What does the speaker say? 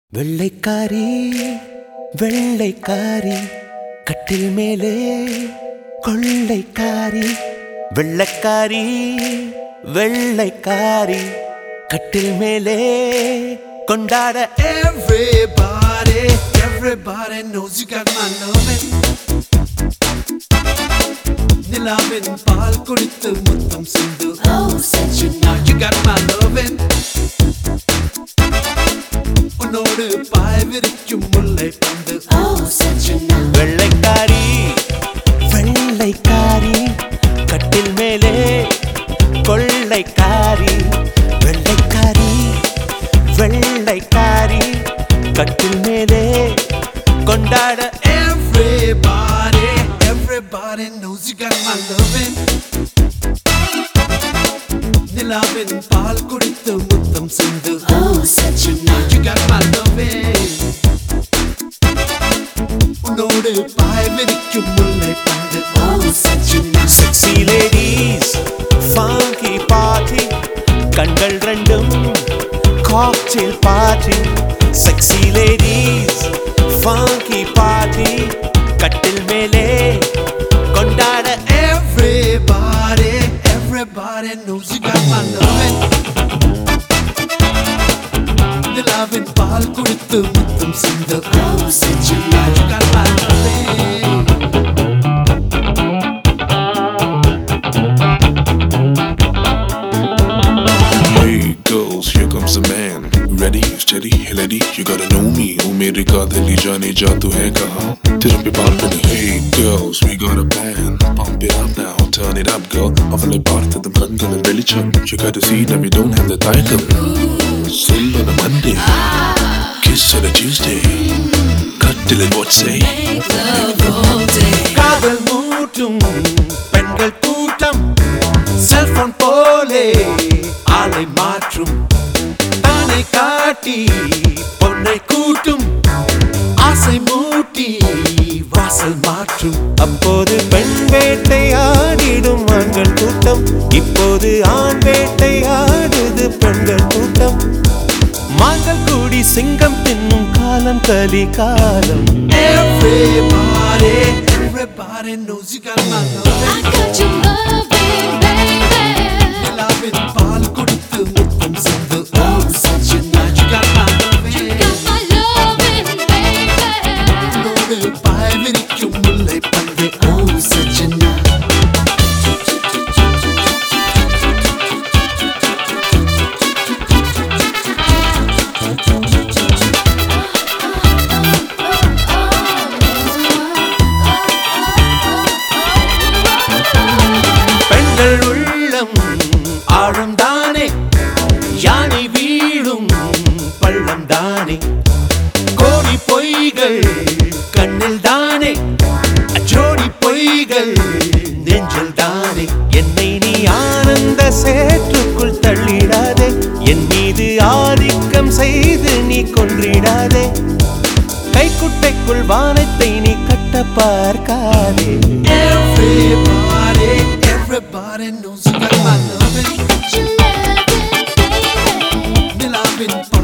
வெள்ளைக்காரி வெள்ளைக்காரி கட்டில் மேலே கொள்ளைக்காரி வெள்ளைக்காரி வெள்ளைக்காரி கட்டில் மேலே கொண்டாட Everybody, everybody knows you got my loving. நிலாவின் பால் குடித்து முத்தம் சிந்து Oh, such a Now you got my loving. உன்னோடு பாய் விரிக்கும் முல்லை பந்து oh, such a night. வெள்ளைக்காரி வெள்ளைக்காரி கட்டில் மேலே கொள்ளைக்காரி வெள்ளைக்காரி வெள்ளைக்காரி கட்டில் மேலே கொண்டாட Everybody, everybody knows you got my loving. நிலாவின் பால் குடித்து முத்தம் சிந்து Oh, such a night. You got my loving. உன்னோடு பாய் விரிக்கும் முல்லை பந்து Oh, such a night. Sexy ladies funky party கண்கள் ரெண்டும் cocktail party sexy ladies funky party கட்டில் மேலே கொண்டாட Everybody, everybody knows you got my loving. நிலாவின் பால் குடித்து முத்தம் சிந்து Oh, such a Now you got my loving. Hey girls, here comes the man. Ready, steady, ready. You gotta know me. ओ मेरे कातिल जाने जा तू है कहाँ तेरे पे बाल बने Hey girls, we got a plan. Pump it up now, turn it up, girl. അവളെ പാർത്തതും കണ്ണുകളിൽ വെളിച്ചം You gotta see that we don't have the തയക്കം Soul on a Monday, kiss on a Tuesday. കട്ടിലിൽ what say? காதல் மூட்டும் பெண்கள் கூட்டம் cellphone போலே ஆளை மாற்றும் தானை காட்டி பொன்னை கூட்டும் ஆசை மூட்டி வாசல் மாற்றும் அப்போது பெண் வேட்டை ஆடிடும் ஆண்கள் கூட்டம் இப்போது ஆண் வேட்டை ஆடுது பெண்கள் கூட்டம் மாங்கள் கூடி சிங்கம் தின்னும் காலம் கலி காலம் Everybody, everybody knows you got my loving. I got your loving, baby. நிலாவின் பால் குடித்து முத்தம் சிந்து Oh, such a Now night. you got my loving. Got my loving, baby. உன்னோடு பாய் விரிக்கும் முல்லை பந்து Oh, such a night. பெண்கள் உள்ளம் ஆழம் தானே யானை வீழும் பள்ளம் தானே கோடி பொய்கள் கண்ணில் தானே ஜோடி பொய்கள் நெஞ்சில் தானே என்னை நீ ஆனந்த சேற்றுக்குள் தள்ளிடாதே என் மீது ஆதிக்கம் செய்து நீ கொன்றிடாதே கைக்குட்டைக்குள் வானத்தை நீ கட்ட பார்க்காதே Everybody, everybody knows you got my loving. Got your loving, baby. நிலாவின்